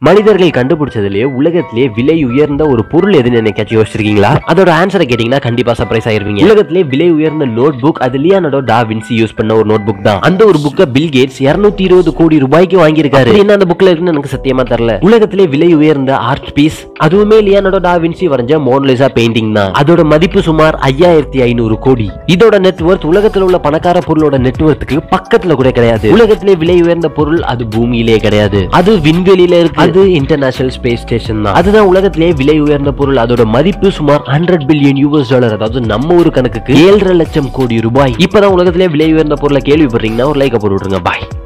மனிதர்கள் கண்டுபிடிச்சதுலயே உலகத்திலேயே விலை உயர்ந்த ஒரு பொருள் எதுன்னு என்னைக்காச்சும் யோசிச்சிருக்கீங்களா அதோட ஆன்சரை கேட்டீங்கன்னா கண்டிப்பா சர்ப்ரைஸ் ஆயிருவீங்க உலகத்திலே விலை உயர்ந்த நோட் புக் அது லியானடோ டா வின்சி யூஸ் பண்ண ஒரு நோட் புக் தான் அந்த ஒரு புக்கை பில் கேட்ஸ் 220 இருபது கோடி ரூபாய்க்கு வாங்கியிருக்காரு அப்படி என்ன அந்த புக்ல இருக்குன்னு எனக்கு சத்தியமா தெரியல உலகத்திலே விலை உயர்ந்த ஆர்ட் பீஸ் அதுவுமே லியானடோ டா வின்சி வரைஞ்ச மோனலிசா பெயிண்டிங் தான் அதோட மதிப்பு சுமார் ஐயாயிரத்தி ஐநூறு கோடி இதோட நெட்வொர்த் உலகத்துல உள்ள பணக்கார பொருளோட நெட்வொர்த்துக்கு பக்கத்துல கூட கிடையாது உலகத்திலே விலை உயர்ந்த பொருள் அது பூமியிலே கிடையாது அது விண்வெளியில இருக்கு அது இன்டர்நேஷனல் ஸ்பேஸ் ஸ்டேஷன் தான் அதுதான் உலகத்திலே விலை உயர்ந்த பொருள் அதோட மதிப்பு சுமார் ஹண்ட்ரட் பில்லியன் யூஎஸ் டாலர் அதாவது நம்ம ஒரு கணக்குக்கு ஏழரை லட்சம் கோடி ரூபாய் இப்பதான் உலகத்திலே விலை உயர்ந்த பொருளை கேள்விப்படுறீங்கன்னா ஒரு லைக் போட்டு விட்டுருங்க பாய்